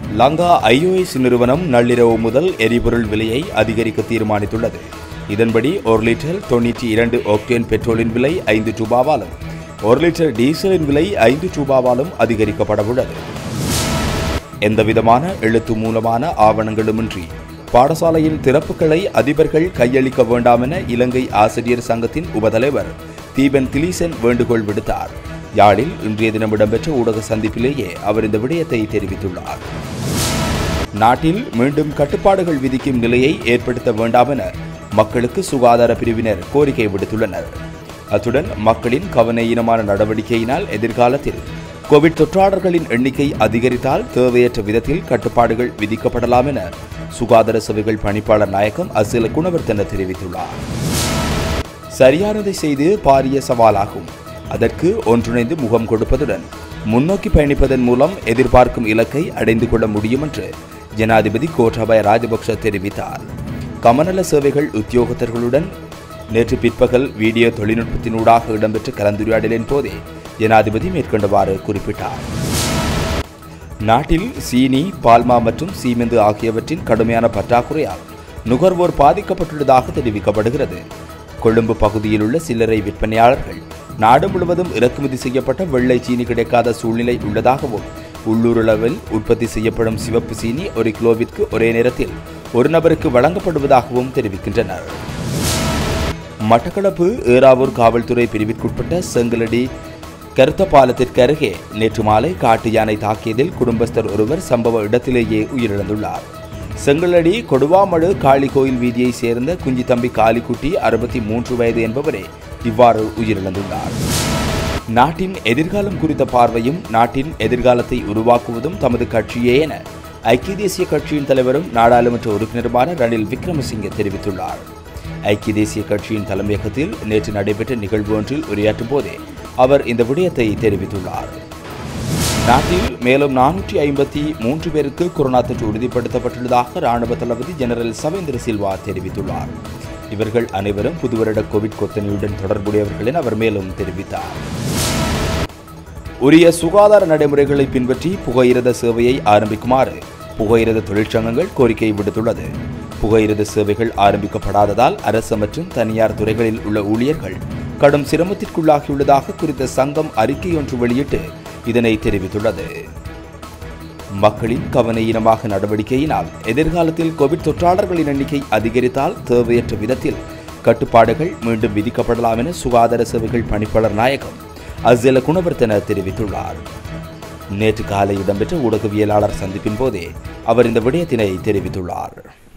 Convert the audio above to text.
Lanka iOS நிறுவனம் நள்ளிரவு முதல் எரிபொருள் விலையை அதிகரிக்க தீர்மானித்துள்ளது இதன்படி ஒரு லிட்டர் தொண்ணூற்றி இரண்டு ஒக்டேன் பெட்ரோலின் விலை ஐந்து ரூபாவாலும் ஒரு லிட்டர் டீசலின் விலை ஐந்து ரூபாவாலும் அதிகரிக்கப்பட உள்ளது எந்தவிதமான எழுத்து மூலமான ஆவணங்களுமின்றி பாடசாலையின் திறப்புகளை அதிபர்கள் கையளிக்க வேண்டாம் என இலங்கை ஆசிரியர் சங்கத்தின் உபதலைவர் தீபன் திலீசன் வேண்டுகோள் விடுத்தார் யாழில் இன்றைய தினம் இடம்பெற்ற ஊடக சந்திப்பிலேயே அவர் இந்த விடயத்தை தெரிவித்துள்ளார் நாட்டில் மீண்டும் கட்டுப்பாடுகள் விதிக்கும் நிலையை ஏற்படுத்த வேண்டாம் என மக்களுக்கு சுகாதார பிரிவினர் கோரிக்கை விடுத்துள்ளனர் அத்துடன் மக்களின் கவனஈனமான நடவடிக்கையினால் எதிர்காலத்தில் கோவிட் தொற்றாளர்களின் எண்ணிக்கை அதிகரித்தால் தேவையற்ற விதத்தில் கட்டுப்பாடுகள் விதிக்கப்படலாம் என சுகாதார சேவைகள் பணிப்பாளர் நாயகம் அசில குணவர்த்தன தெரிவித்துள்ளார் சரியானதை செய்து பாரிய சவாலாகும் அதற்கு ஒன்றிணைந்து முகம் கொடுப்பதுடன் முன்னோக்கி பயணிப்பதன் மூலம் எதிர்பார்க்கும் இலக்கை அடைந்து கொள்ள முடியும் என்று ஜனாதிபதி கோட்டாபய ராஜபக்ஷ தெரிவித்தார் கமநல சேவைகள் உத்தியோகத்தர்களுடன் நேற்று பிற்பகல் வீடியோ தொழில்நுட்பத்தினூடாக இடம்பெற்ற கலந்துரையாடலின் போதே ஜனாதிபதி மேற்கொண்டவாறு குறிப்பிட்டார் நாட்டில் சீனி பால்மா மற்றும் சீமெந்து ஆகியவற்றின் கடுமையான பற்றாக்குறையால் நுகர்வோர் பாதிக்கப்பட்டுள்ளதாக தெரிவிக்கப்படுகிறது கொழும்பு பகுதியில் உள்ள சில்லறை விற்பனையாளர்கள் நாடு முழுவதும் இறக்குமதி செய்யப்பட்ட வெள்ளை சீனி கிடைக்காத சூழ்நிலை உள்ளதாகவும் உள்ளூரளவில் உற்பத்தி செய்யப்படும் சிவப்பு சீனி ஒரு கிலோவிற்கு ஒரே நேரத்தில் ஒரு நபருக்கு வழங்கப்படுவதாகவும் தெரிவிக்கின்றனர் மட்டக்களப்பு ஏறாவூர் காவல்துறை பிரிவிற்குட்பட்ட செங்கலடி கருத்த பாலத்திற்கு அருகே நேற்று மாலை காட்டு யானை தாக்கியதில் குடும்பஸ்தர் ஒருவர் சம்பவ இடத்திலேயே உயிரிழந்துள்ளார் செங்கலடி கொடுவாமடு காளி கோயில் வீதியைச் சேர்ந்த குஞ்சித்தம்பி காளிக்குட்டி அறுபத்தி மூன்று வயது என்பவரே இவ்வாறு உயிரிழந்துள்ளார் நாட்டின் எதிர்காலம் குறித்த பார்வையும் நாட்டின் எதிர்காலத்தை உருவாக்குவதும் தமது கட்சியே என ஐக்கிய தேசிய கட்சியின் தலைவரும் நாடாளுமன்ற உறுப்பினருமான ரணில் விக்ரமசிங்கே தெரிவித்துள்ளார் ஐக்கிய தேசிய கட்சியின் தலைமையகத்தில் நேற்று நடைபெற்ற நிகழ்வு ஒன்றில் உரையாற்றும் போதே அவர் இந்த விடயத்தை தெரிவித்துள்ளார் நாட்டில் மேலும் நானூற்றி ஐம்பத்தி மூன்று பேருக்கு கொரோனா தொற்று உறுதிப்படுத்தப்பட்டுள்ளதாக ராணுவ தளபதி ஜெனரல் சவேந்திர சில்வா தெரிவித்துள்ளார் இவர்கள் அனைவரும் புதுவருட கோவிட் கொத்தனையுடன் தொடர்புடையவர்கள் என அவர் மேலும் தெரிவித்தார் உரிய சுகாதார நடைமுறைகளை பின்பற்றி புகையிரத சேவையை ஆரம்பிக்குமாறு புகையிரத தொழிற்சங்கங்கள் கோரிக்கை விடுத்துள்ளது புகையிரத சேவைகள் ஆரம்பிக்கப்படாததால் அரசு மற்றும் தனியார் துறைகளில் உள்ள ஊழியர்கள் கடும் சிரமத்திற்குள்ளாகியுள்ளதாக குறித்த சங்கம் அறிக்கை ஒன்று வெளியிட்டு இதனை தெரிவித்துள்ளது மக்களின் கவனஈனமாக நடவடிக்கையினால் எதிர்காலத்தில் கோவிட் தொற்றாளர்களின் எண்ணிக்கை அதிகரித்தால் தேவையற்ற விதத்தில் கட்டுப்பாடுகள் மீண்டும் விதிக்கப்படலாம் என சுகாதார சேவைகள் பணிப்பாளர் நாயகம் அசேல குணவர்த்தன தெரிவித்துள்ளார் நேற்று காலை இடம்பெற்ற ஊடகவியலாளர் சந்திப்பின் போதே அவர் இந்த விடயத்தினை தெரிவித்துள்ளார்